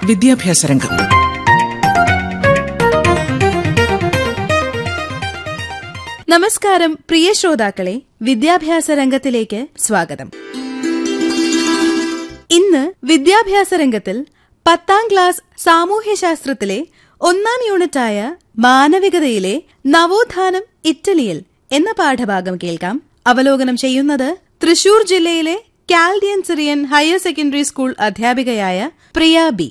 വിദ്യാഭ്യാസ രംഗം നമസ്കാരം പ്രിയ ശ്രോതാക്കളെ വിദ്യാഭ്യാസ രംഗത്തിലേക്ക് സ്വാഗതം ഇന്ന് വിദ്യാഭ്യാസ രംഗത്തിൽ പത്താം ക്ലാസ് സാമൂഹ്യശാസ്ത്രത്തിലെ ഒന്നാം യൂണിറ്റായ മാനവികതയിലെ നവോത്ഥാനം ഇറ്റലിയിൽ എന്ന പാഠഭാഗം കേൾക്കാം അവലോകനം ചെയ്യുന്നത് തൃശൂർ ജില്ലയിലെ Chaldean Syrian higher secondary school അധ്യാപികയായ പ്രിയ ബി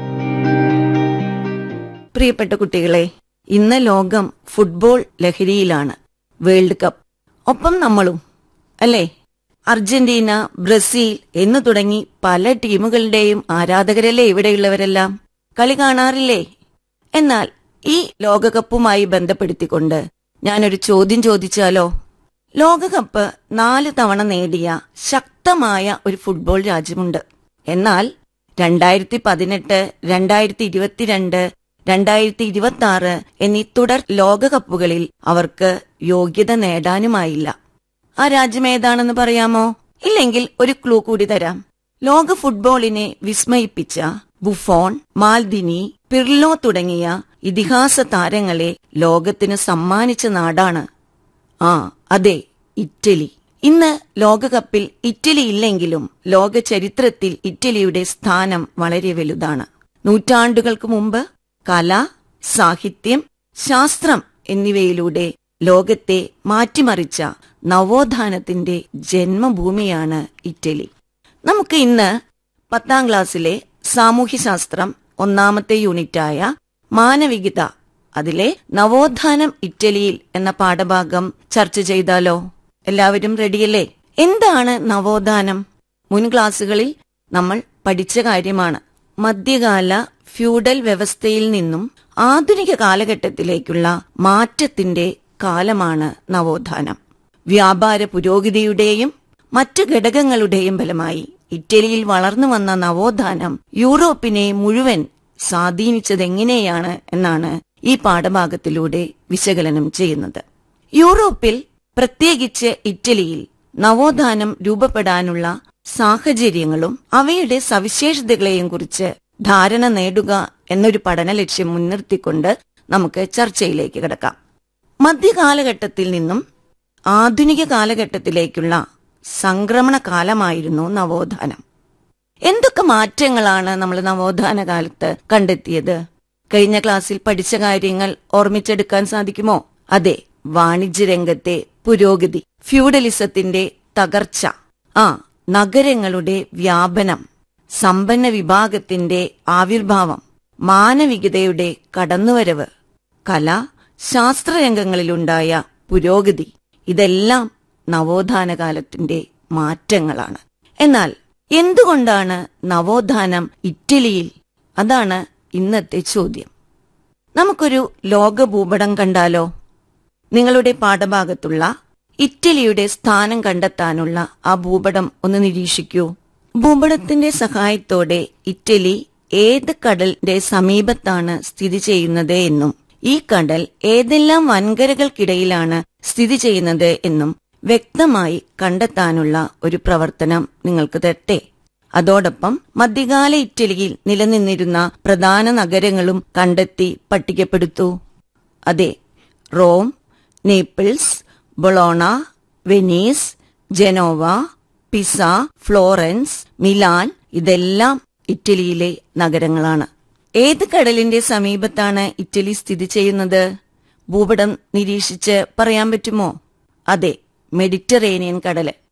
പ്രിയപ്പെട്ട കുട്ടികളെ ഇന്ന് ലോകം ഫുട്ബോൾ ലഹരിയിലാണ് വേൾഡ് കപ്പ് ഒപ്പം നമ്മളും അല്ലേ അർജന്റീന ബ്രസീൽ എന്നു തുടങ്ങി പല ടീമുകളുടെയും ആരാധകരല്ലേ ഇവിടെയുള്ളവരെല്ലാം കളി കാണാറില്ലേ എന്നാൽ ഈ ലോകകപ്പുമായി ബന്ധപ്പെടുത്തിക്കൊണ്ട് ഞാനൊരു ചോദ്യം ചോദിച്ചാലോ ലോകകപ്പ് നാല് തവണ നേടിയ ശക്തമായ ഒരു ഫുട്ബോൾ രാജ്യമുണ്ട് എന്നാൽ രണ്ടായിരത്തി പതിനെട്ട് രണ്ടായിരത്തി ഇരുപത്തിരണ്ട് രണ്ടായിരത്തി ഇരുപത്തി ആറ് എന്നീ തുടർ ലോകകപ്പുകളിൽ അവർക്ക് യോഗ്യത നേടാനുമായില്ല ആ രാജ്യം ഏതാണെന്ന് പറയാമോ ഇല്ലെങ്കിൽ ഒരു ക്ലൂ കൂടി തരാം ലോക ഫുട്ബോളിനെ വിസ്മയിപ്പിച്ച ബുഫോൺ മാൽദിനി പിർലോ തുടങ്ങിയ ഇതിഹാസ താരങ്ങളെ ലോകത്തിന് സമ്മാനിച്ച നാടാണ് ആ അതെ ഇറ്റലി ഇന്ന് ലോകകപ്പിൽ ഇറ്റലി ഇല്ലെങ്കിലും ലോക ചരിത്രത്തിൽ ഇറ്റലിയുടെ സ്ഥാനം വളരെ വലുതാണ് നൂറ്റാണ്ടുകൾക്ക് മുമ്പ് കല സാഹിത്യം ശാസ്ത്രം എന്നിവയിലൂടെ ലോകത്തെ മാറ്റിമറിച്ച നവോത്ഥാനത്തിന്റെ ജന്മഭൂമിയാണ് ഇറ്റലി നമുക്ക് ഇന്ന് പത്താം ക്ലാസ്സിലെ സാമൂഹ്യശാസ്ത്രം ഒന്നാമത്തെ യൂണിറ്റായ മാനവികത അതിലെ നവോത്ഥാനം ഇറ്റലിയിൽ എന്ന പാഠഭാഗം ചർച്ച ചെയ്താലോ എല്ലാവരും റെഡിയല്ലേ എന്താണ് നവോത്ഥാനം മുൻ ക്ലാസ്സുകളിൽ നമ്മൾ പഠിച്ച കാര്യമാണ് മധ്യകാല ഫ്യൂഡൽ വ്യവസ്ഥയിൽ നിന്നും ആധുനിക കാലഘട്ടത്തിലേക്കുള്ള മാറ്റത്തിന്റെ കാലമാണ് നവോത്ഥാനം വ്യാപാര പുരോഗതിയുടെയും മറ്റു ഘടകങ്ങളുടെയും ഫലമായി ഇറ്റലിയിൽ വളർന്നു വന്ന നവോത്ഥാനം യൂറോപ്പിനെ മുഴുവൻ സ്വാധീനിച്ചതെങ്ങനെയാണ് എന്നാണ് ഈ പാഠഭാഗത്തിലൂടെ വിശകലനം ചെയ്യുന്നത് യൂറോപ്പിൽ പ്രത്യേകിച്ച് ഇറ്റലിയിൽ നവോത്ഥാനം രൂപപ്പെടാനുള്ള സാഹചര്യങ്ങളും അവയുടെ സവിശേഷതകളെയും കുറിച്ച് ധാരണ നേടുക എന്നൊരു പഠന ലക്ഷ്യം മുൻനിർത്തിക്കൊണ്ട് നമുക്ക് ചർച്ചയിലേക്ക് കിടക്കാം മധ്യകാലഘട്ടത്തിൽ നിന്നും ആധുനിക കാലഘട്ടത്തിലേക്കുള്ള സംക്രമണ കാലമായിരുന്നു നവോത്ഥാനം എന്തൊക്കെ മാറ്റങ്ങളാണ് നമ്മൾ നവോത്ഥാന കാലത്ത് കണ്ടെത്തിയത് കഴിഞ്ഞ ക്ലാസ്സിൽ പഠിച്ച കാര്യങ്ങൾ ഓർമ്മിച്ചെടുക്കാൻ സാധിക്കുമോ അതെ വാണിജ്യരംഗത്തെ പുരോഗതി ഫ്യൂഡലിസത്തിന്റെ തകർച്ച ആ നഗരങ്ങളുടെ വ്യാപനം സമ്പന്ന വിഭാഗത്തിന്റെ ആവിർഭാവം മാനവികതയുടെ കടന്നുവരവ് കല ശാസ്ത്രരംഗങ്ങളിലുണ്ടായ പുരോഗതി ഇതെല്ലാം നവോത്ഥാന കാലത്തിന്റെ മാറ്റങ്ങളാണ് എന്നാൽ എന്തുകൊണ്ടാണ് നവോത്ഥാനം ഇറ്റലിയിൽ അതാണ് ഇന്നത്തെ ചോദ്യം നമുക്കൊരു ലോക ഭൂപടം കണ്ടാലോ നിങ്ങളുടെ പാഠഭാഗത്തുള്ള ഇറ്റലിയുടെ സ്ഥാനം കണ്ടെത്താനുള്ള ആ ഭൂപടം ഒന്ന് നിരീക്ഷിക്കൂ ഭൂപടത്തിന്റെ സഹായത്തോടെ ഇറ്റലി ഏത് കടലിന്റെ സമീപത്താണ് സ്ഥിതി ചെയ്യുന്നത് എന്നും ഈ കടൽ ഏതെല്ലാം വൻകരകൾക്കിടയിലാണ് സ്ഥിതി ചെയ്യുന്നത് എന്നും വ്യക്തമായി കണ്ടെത്താനുള്ള ഒരു പ്രവർത്തനം നിങ്ങൾക്ക് തരട്ടെ അതോടൊപ്പം മധ്യകാല ഇറ്റലിയിൽ നിലനിന്നിരുന്ന പ്രധാന നഗരങ്ങളും കണ്ടെത്തി പട്ടികപ്പെടുത്തൂ അതെ Rome Naples Bologna Venice Genoa Pisa Florence Milan ഇതെല്ലാം ഇറ്റലിയിലെ നഗരങ്ങളാണ് ഏത് കടലിന്റെ സമീപത്താണ് ഇറ്റലി സ്ഥിതി ചെയ്യുന്നത് ഭൂപടം നിരീക്ഷിച്ച് പറയാൻ പറ്റുമോ അതെ മെഡിറ്ററേനിയൻ കടല്